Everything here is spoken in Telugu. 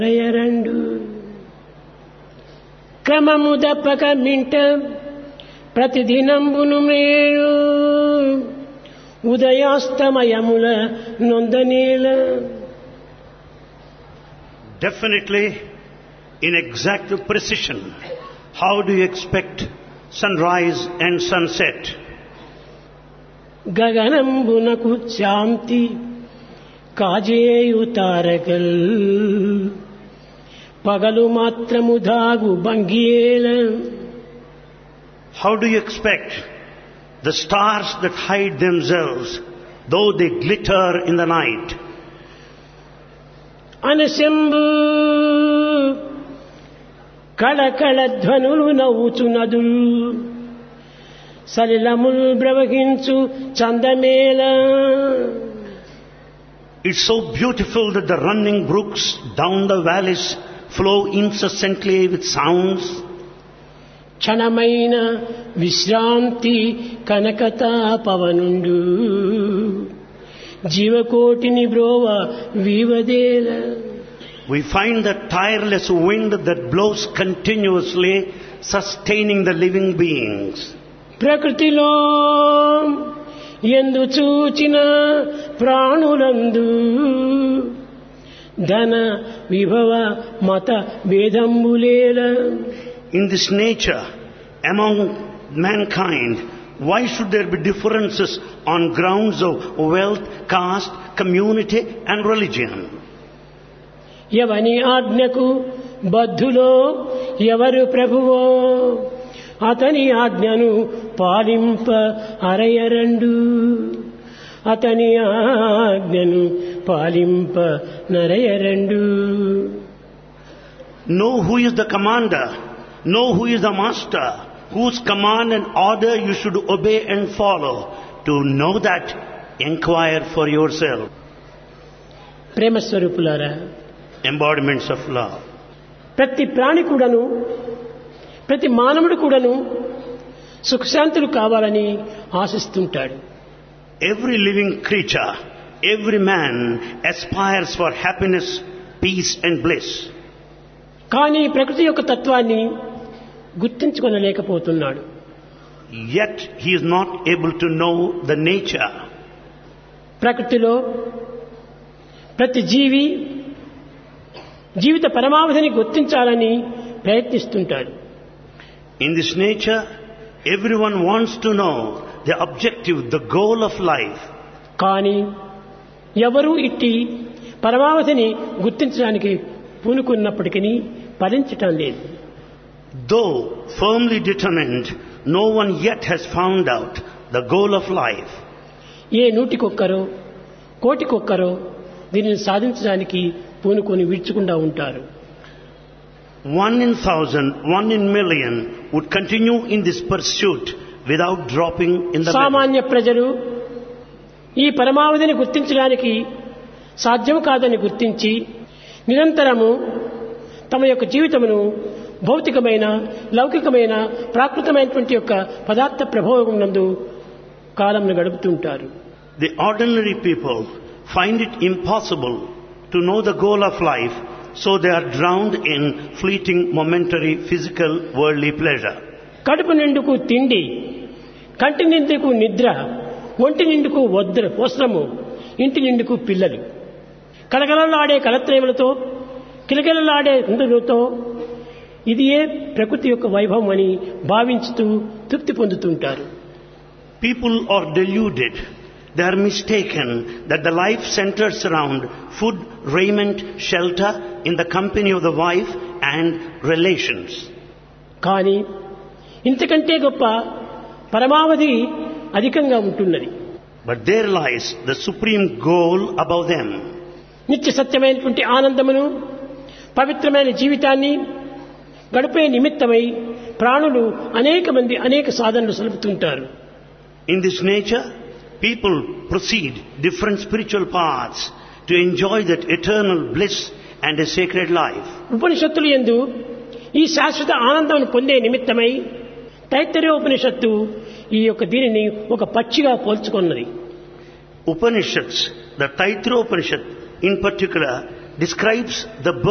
రెండు క్రమము దప్పక మింట ప్రతిదినంబును మేలు ఉదయాస్తమయముల నొందనేల Definitely, in exact precision, how do you expect sunrise and sunset? గగనంబునకు శాంతి కాజేయు తారకల్ పగలు మాత్రము దాగు భంగియేల How do you expect the stars that hide themselves, though they glitter in the night? అనశంభు కళకళ ధ్వనులు నవ్వుచు నదులు సలిలముల్ ప్రవహించు చందమేళ It's so beautiful that the running brooks down the valleys flow incessantly with sounds. క్షణమైన విశ్రాంతి కనకతా పవనుండు జీవకోటిని బ్రోవ వీవదేల We find the tireless wind that blows continuously, sustaining the living beings. ప్రకృతిలో ఎందు చూచిన ప్రాణులందు ధన విభవ మత భేదంబులేల In this nature, among mankind, why should there be differences on grounds of wealth, caste, community and religion? ఎవని ఆజ్ఞకు బద్ధులో ఎవరు ప్రభువో అతని ఆజ్ఞను పాలింప అరయరండు అతని ఆజ్ఞను పాలింప నరయరండు Know who is the commander, know who is the master, whose command and order you should obey and follow. To know that, inquire for yourself. ప్రేమస్వరూపులారా Embodiments of love. ప్రతి ప్రాణి కూడాను ప్రతి మానవుడు కూడాను సుఖశాంతులు కావాలని ఆశిస్తుంటాడు Every living creature, every man aspires for happiness, peace and bliss. కానీ ప్రకృతి యొక్క తత్వాన్ని గుర్తించుకొనలేకపోతున్నాడు Yet he is not able to know the nature. ప్రకృతిలో ప్రతి జీవి జీవిత పరమావధిని గుర్తించాలని ప్రయత్నిస్తుంటాడు In this nature, everyone wants to know the objective, the goal of life. కానీ ఎవరూ ఇట్టి పరమావధిని గుర్తించడానికి పూనుకున్నప్పటికీ ఫలించటం లేదు Though firmly determined, no one yet has found out the goal of life. ఏ నూటికొక్కరో కోటికొక్కరో దీనిని సాధించడానికి పూనుకొని విడుచుకుండా ఉంటారు One in thousand, one in million would continue in this pursuit without dropping in the middle. సామాన్య ప్రజలు ఈ పరమావధిని గుర్తించడానికి సాధ్యం కాదని గుర్తించి నిరంతరము తమ యొక్క జీవితమును భౌతికమైన లౌకికమైన ప్రాకృతమైనటువంటి యొక్క పదార్థ ప్రభావం నందు కాలంను గడుపుతుంటారు The ordinary people find it impossible to know the goal of life, so they are drowned in fleeting, momentary, physical, worldly pleasure. కడుపు నిండుకు తిండి కంటి నిండుకు నిద్ర ఒంటి నిండుకు వద్ర వస్త్రము ఇంటి నిండుకు పిల్లలు కలకలలాడే కలత్రేములతో కిలకిలలాడే కుందులతో ఇది ఏ ప్రకృతి యొక్క వైభవం అని భావించుతూ తృప్తి పొందుతుంటారు People are deluded. They are mistaken that the life centers around food, raiment, shelter, in the company of the wife and relations. కానీ ఇంతకంటే గొప్ప పరమావధి అధికంగా ఉంటున్నది But there lies the supreme goal above them. నిత్య సత్యమైనటువంటి ఆనందమును పవిత్రమైన జీవితాన్ని గడిపే నిమిత్తమై ప్రాణులు అనేక మంది అనేక సాధనలు సలుపుతుంటారు In this nature, people proceed different spiritual paths to enjoy that eternal bliss and a sacred life. ఉపనిషత్తులు ఎందు ఈ శాశ్వత ఆనందం పొందే నిమిత్తమై తైత్తరీయ ఉపనిషత్తు ఈ యొక్క దీనిని ఒక పక్షిగా పోల్చుకున్నది Upanishads, the Taitra Upanishad in particular, describes the